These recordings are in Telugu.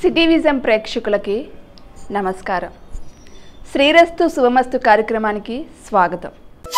సిటీవిజం ప్రేక్షకులకి నమస్కారం శ్రీరస్తు శుభమస్తు కార్యక్రమానికి స్వాగతం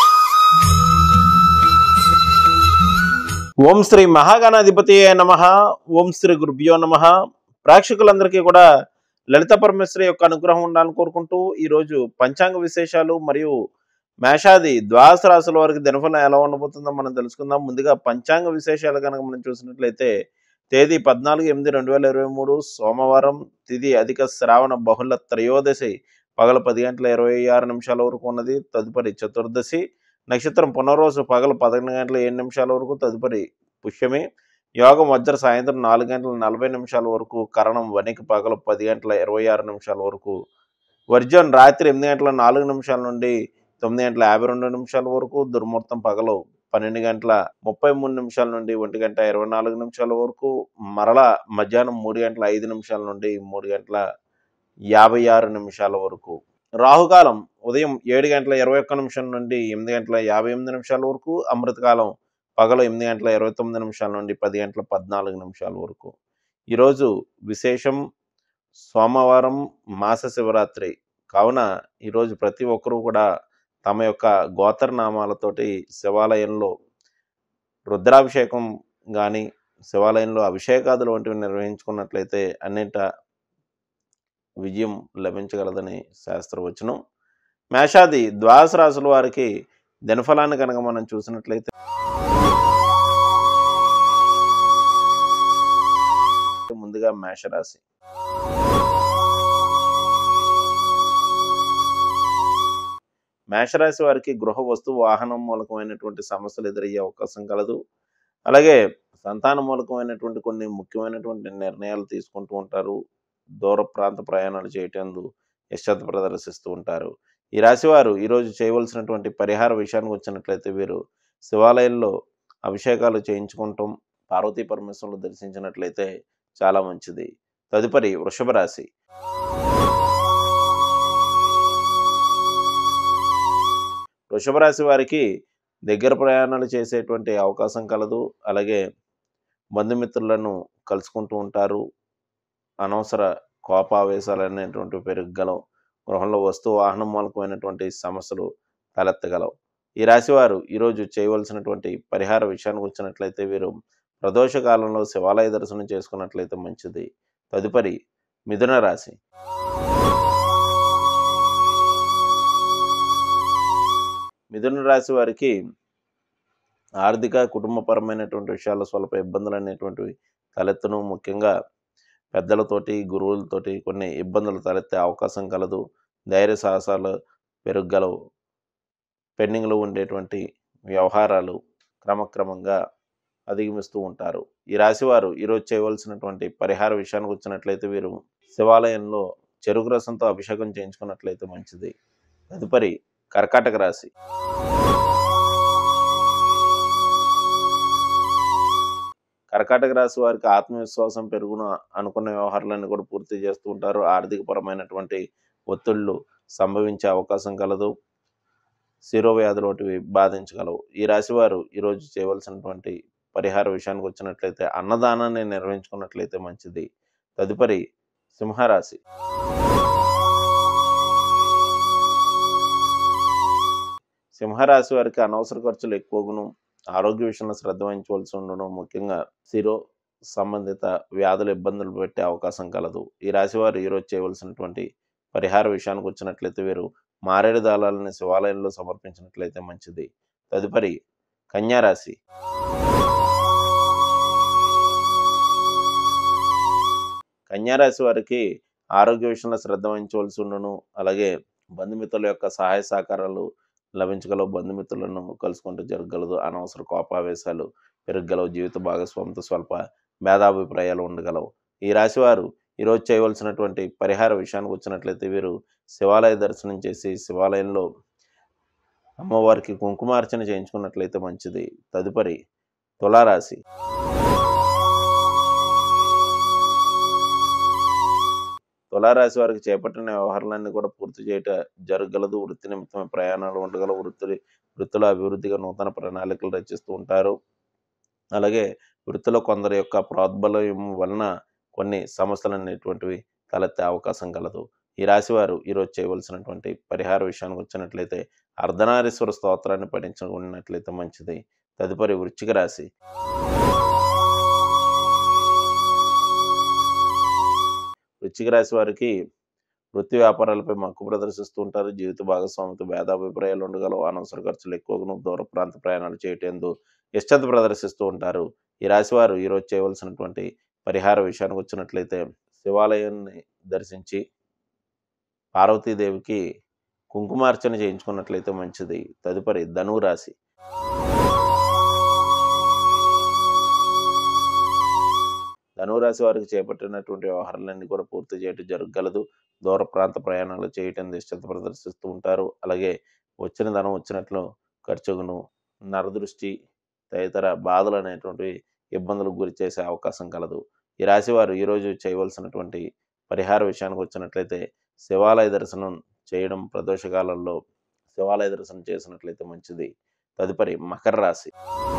ఓం శ్రీ మహాగణాధిపతి నమ ఓం శ్రీ గురుభ్యో నమ ప్రేక్షకులందరికీ కూడా లలిత పరమేశ్వరి యొక్క అనుగ్రహం ఉండాలని కోరుకుంటూ ఈరోజు పంచాంగ విశేషాలు మరియు మేషాది ద్వాదశ రాశుల వారికి దినఫలం ఎలా ఉండబోతుందో మనం తెలుసుకుందాం ముందుగా పంచాంగ విశేషాలు కనుక మనం చూసినట్లయితే తేదీ పద్నాలుగు ఎనిమిది రెండు వేల ఇరవై మూడు సోమవారం తిది అధిక శ్రావణ బహుళ త్రయోదశి పగల పది గంటల ఇరవై ఆరు నిమిషాల వరకు ఉన్నది తదుపరి చతుర్దశి నక్షత్రం పునర్వసు పగలు పదకొండు గంటల ఏడు నిమిషాల వరకు తదుపరి పుష్యమి యోగం వజ్ర సాయంత్రం నాలుగు గంటల నలభై నిమిషాల వరకు కరణం వనికి పగలు పది గంటల ఇరవై ఆరు నిమిషాల వరకు వర్జన్ రాత్రి ఎనిమిది గంటల నాలుగు నిమిషాల నుండి తొమ్మిది గంటల యాభై రెండు నిమిషాల వరకు దుర్ముహూర్తం పగలు పన్నెండు గంటల ముప్పై మూడు నిమిషాల నుండి ఒంటి గంట ఇరవై నాలుగు నిమిషాల వరకు మరల మధ్యాహ్నం మూడు గంటల ఐదు నిమిషాల నుండి మూడు గంటల యాభై ఆరు నిమిషాల వరకు రాహుకాలం ఉదయం ఏడు గంటల ఇరవై ఒక్క నిమిషం నుండి ఎనిమిది గంటల యాభై ఎనిమిది నిమిషాల వరకు అమృతకాలం పగలు ఎనిమిది గంటల ఇరవై తొమ్మిది నిమిషాల నుండి పది గంటల పద్నాలుగు నిమిషాల వరకు ఈరోజు విశేషం సోమవారం మాస శివరాత్రి కావున ఈరోజు ప్రతి ఒక్కరూ కూడా తమ యొక్క గోత్రనామాలతోటి శివాలయంలో రుద్రాభిషేకం కానీ శివాలయంలో అభిషేకాదులు వంటివి నిర్వహించుకున్నట్లయితే అన్నింట విజయం లభించగలదని శాస్త్రవచనం మేషాది ద్వాదశ రాశుల వారికి దినఫలాన్ని కనుక మనం చూసినట్లయితే ముందుగా మేషరాశి మేషరాశి వారికి గృహ వస్తు వాహనం మూలకమైనటువంటి సమస్యలు ఎదురయ్యే అవకాశం కలదు అలాగే సంతాన మూలకమైనటువంటి కొన్ని ముఖ్యమైనటువంటి నిర్ణయాలు తీసుకుంటూ ఉంటారు దూర ప్రాంత ప్రయాణాలు చేయటందు యశ్చత ప్రదర్శిస్తూ ఉంటారు ఈ రాశివారు ఈరోజు చేయవలసినటువంటి పరిహార విషయానికి వచ్చినట్లయితే వీరు శివాలయంలో అభిషేకాలు చేయించుకుంటాం పార్వతీ పరమేశ్వరులు దర్శించినట్లయితే చాలా మంచిది తదుపరి వృషభ రాశి వృషభ రాశి వారికి దగ్గర ప్రయాణాలు చేసేటువంటి అవకాశం కలదు అలాగే బంధుమిత్రులను కలుసుకుంటూ ఉంటారు అనవసర కోపావేశాలు అనేటువంటి పెరుగలవు గృహంలో వస్తు వాహనం మూలకమైనటువంటి సమస్యలు తలెత్తగలవు ఈ రాశివారు ఈరోజు చేయవలసినటువంటి పరిహార విషయానికి వచ్చినట్లయితే వీరు ప్రదోష కాలంలో శివాలయ దర్శనం చేసుకున్నట్లయితే మంచిది తదుపరి మిథున రాశి మిథున రాశి వారికి ఆర్థిక కుటుంబపరమైనటువంటి విషయాల్లో స్వల్ప ఇబ్బందులు అనేటువంటివి తలెత్తును ముఖ్యంగా పెద్దలతోటి గురువులతోటి కొన్ని ఇబ్బందులు తలెత్తే అవకాశం కలదు ధైర్య సాహసాలు పెరుగలవు పెండింగ్లో ఉండేటువంటి వ్యవహారాలు క్రమక్రమంగా అధిగమిస్తూ ఉంటారు ఈ రాశివారు ఈరోజు చేయవలసినటువంటి పరిహార విషయానికి వచ్చినట్లయితే వీరు శివాలయంలో చెరుకు రసంతో అభిషేకం చేయించుకున్నట్లయితే మంచిది తదుపరి కర్కాటక రాశి కర్కాటక రాశి వారికి ఆత్మవిశ్వాసం పెరుగున అనుకున్న వ్యవహారాలన్నీ కూడా పూర్తి చేస్తూ ఉంటారు ఆర్థిక పరమైనటువంటి ఒత్తిళ్లు సంభవించే అవకాశం కలదు శిరోవ్యాధులు వంటివి బాధించగలవు ఈ రాశివారు ఈరోజు చేయవలసినటువంటి పరిహార విషయానికి వచ్చినట్లయితే అన్నదానాన్ని నిర్వహించుకున్నట్లయితే మంచిది తదుపరి సింహరాశి సింహరాశి వారికి అనవసర ఖర్చులు ఎక్కువగును ఆరోగ్య విషయంలో శ్రద్ధ వహించవలసి ఉండడం ముఖ్యంగా శిరో సంబంధిత వ్యాధులు ఇబ్బందులు పెట్టే అవకాశం కలదు ఈ రాశి వారు ఈరోజు చేయవలసినటువంటి పరిహార విషయానికి వచ్చినట్లయితే వీరు మారేడు దాళాలని శివాలయంలో సమర్పించినట్లయితే మంచిది తదుపరి కన్యా రాశి కన్యా రాశి వారికి ఆరోగ్య విషయంలో శ్రద్ధ వహించవలసి ఉండను అలాగే బంధుమిత్రుల యొక్క సహాయ సహకారాలు లభించగలవు బంధుమిత్రులను కలుసుకుంటూ జరగగలదు అనవసర కోపావేశాలు పెరగగలవు జీవిత భాగస్వామితో స్వల్ప భేదాభిప్రాయాలు ఉండగలవు ఈ రాశివారు ఈరోజు చేయవలసినటువంటి పరిహార విషయానికి వచ్చినట్లయితే వీరు శివాలయ దర్శనం చేసి శివాలయంలో అమ్మవారికి కుంకుమార్చన చేయించుకున్నట్లయితే మంచిది తదుపరి తులారాశి తులారాశి వారికి చేపట్టిన వ్యవహారాలన్నీ కూడా పూర్తి చేయట జరగగలదు వృత్తి నిమిత్తమే ప్రయాణాలు ఉండగలవు వృత్తి వృత్తుల అభివృద్ధిగా నూతన ప్రణాళికలు రచిస్తూ ఉంటారు అలాగే వృత్తిలో కొందరి యొక్క ప్రోద్బలం వలన కొన్ని సమస్యలు అనేటువంటివి తలెత్తే అవకాశం కలదు ఈ రాశివారు ఈరోజు చేయవలసినటువంటి పరిహార విషయానికి వచ్చినట్లయితే అర్ధనారీశ్వర స్తోత్రాన్ని పఠించుకున్నట్లయితే మంచిది తదుపరి వృశ్చిక రాశి వృశ్చిక రాశి వారికి వృత్తి వ్యాపారాలపై మక్కు ప్రదర్శిస్తూ ఉంటారు జీవిత భాగస్వామితో భేదాభిప్రాయాలు ఉండగలవు అనవసర ఖర్చులు ఎక్కువగా దూర ప్రాంత ప్రయాణాలు చేయటందు ఇష్టత ప్రదర్శిస్తూ ఉంటారు ఈ రాశి వారు ఈరోజు చేయవలసినటువంటి పరిహార విషయానికి వచ్చినట్లయితే శివాలయాన్ని దర్శించి పార్వతీదేవికి కుంకుమార్చన చేయించుకున్నట్లయితే మంచిది తదుపరి ధనువు రాశి ధనురాశి వారికి చేపట్టినటువంటి వ్యవహారాలన్నీ కూడా పూర్తి చేయడం జరగగలదు దూర ప్రాంత ప్రయాణాలు చేయటం ఇష్టత ప్రదర్శిస్తూ ఉంటారు అలాగే వచ్చిన ధనం వచ్చినట్లు ఖర్చును నరదృష్టి తదితర బాధలు అనేటువంటి ఇబ్బందులకు గురి చేసే అవకాశం కలదు ఈ రాశి వారు ఈరోజు చేయవలసినటువంటి పరిహార విషయానికి వచ్చినట్లయితే శివాలయ దర్శనం చేయడం ప్రదోషకాలంలో శివాలయ దర్శనం చేసినట్లయితే మంచిది తదుపరి మకర రాశి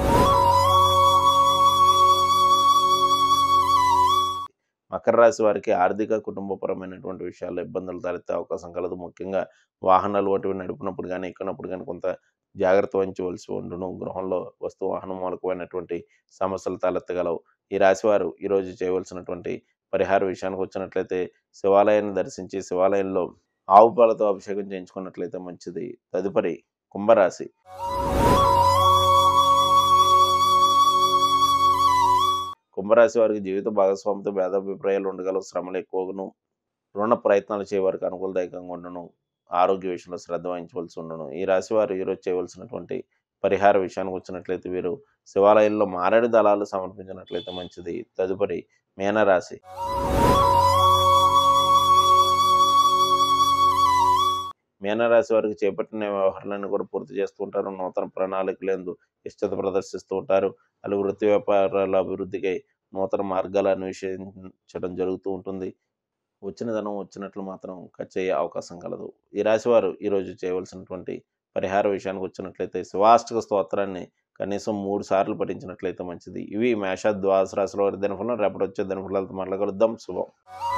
మకర రాశి వారికి ఆర్థిక కుటుంబపరమైనటువంటి విషయాల్లో ఇబ్బందులు తలెత్తే అవకాశం కలదు ముఖ్యంగా వాహనాలు వంటివి నడిపినప్పుడు కానీ ఎక్కినప్పుడు కానీ కొంత జాగ్రత్త వహించవలసి ఉండును గృహంలో వస్తు వాహనం మూలకమైనటువంటి సమస్యలు తలెత్తగలవు ఈ రాశి వారు ఈరోజు చేయవలసినటువంటి పరిహార విషయానికి వచ్చినట్లయితే శివాలయాన్ని దర్శించి శివాలయంలో ఆవు పాలతో అభిషేకం చేయించుకున్నట్లయితే మంచిది తదుపరి కుంభరాశి కుంభరాశి వారికి జీవిత భాగస్వామితో భేదాభిప్రాయాలు ఉండగలవు శ్రమలు ఎక్కువను రుణ ప్రయత్నాలు చేయవారికి అనుకూలదాయకంగా ఉండను ఆరోగ్య విషయంలో శ్రద్ధ వహించవలసి ఉండను ఈ రాశి వారు ఈరోజు చేయవలసినటువంటి పరిహార విషయానికి వచ్చినట్లయితే వీరు శివాలయంలో మారేడు దళాలు సమర్పించినట్లయితే మంచిది తదుపరి మీనరాశి మీనరాశి వారికి చేపట్టిన వ్యవహారాలను కూడా పూర్తి చేస్తూ ఉంటారు నూతన ప్రణాళికలు ఎందు ఇష్టత ప్రదర్శిస్తూ ఉంటారు అలా వృత్తి వ్యాపారాల అభివృద్ధికై నూతన మార్గాలు అన్వేషించడం జరుగుతూ ఉంటుంది వచ్చిన ధనం వచ్చినట్లు మాత్రం ఖర్చు అయ్యే అవకాశం కలదు ఈ రాశి వారు ఈరోజు చేయవలసినటువంటి పరిహార విషయానికి వచ్చినట్లయితే శివాష్టక స్తోత్రాన్ని కనీసం మూడు సార్లు పఠించినట్లయితే మంచిది ఇవి మేష ద్వాదశ రాశిలో వారి దినఫలం రేపటి వచ్చే దినఫలాలతో మళ్ళీ కలుద్దాం శుభం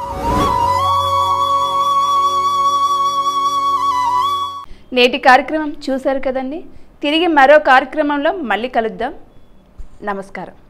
నేటి కార్యక్రమం చూశారు కదండి తిరిగి మరో కార్యక్రమంలో మళ్ళీ కలుద్దాం నమస్కారం